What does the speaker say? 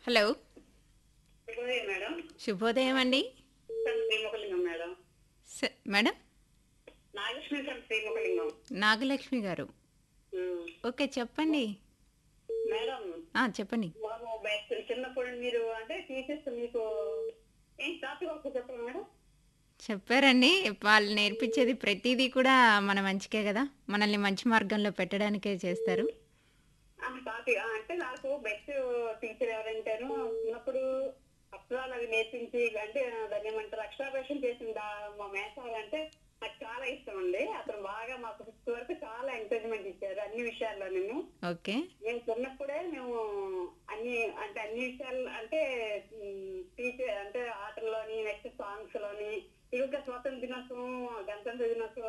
Hello శుభోదయం madam శుభోదయం అండి సార్ శ్రీముఖలింగం మేడం స- మేడం నాగలక్ష్మి సార్ శ్రీముఖలింగం నాగలక్ష్మి గారు ఉమ్. ఓకే చెప్పండి మేడం ఆ, చెప్పండి మాకు బెస్ట్ చిన్నప్పుడు మీరు అంటే టీచర్స్ మీకు ఏం టాపిక్ ఒకటి చెప్పండి మేడం చెప్పారండి వాళ్ళు నేర్పించేది ప్రతిదీ కూడా మన మంచికే కదా మనల్ని మంచి మార్గంలో పెట్టడానికే చేస్తారు ఆ టాపిక్ ఆ, అంటే నాకు బెస్ట్ టీచర్ ఎవరంటారు చిన్నప్పుడు అక్షరాలు అవి నేర్పించి అంటే దాన్ని ఏమంటారు అక్షరాభ్యాసం చేసిన దా- మా మేసాలు అంటే నాకు చాలా ఇష్టం అండి అతను బాగా మాకు ఫిఫ్త్ వరకు చాలా ఎంకరేజ్మెంట్ ఇచ్చారు అన్ని విషయాల్లో నేను ఓకే మేము చిన్నప్పుడే మేము అన్ని అంటే అన్ని విషయాలు అంటే టీచర్ అంటే ఆటల్లోని నెక్స్ట్ సాంగ్స్ లోని ఇంకా స్వాతంత్ర దినోత్సవం గణతంత్ర దినోత్సవం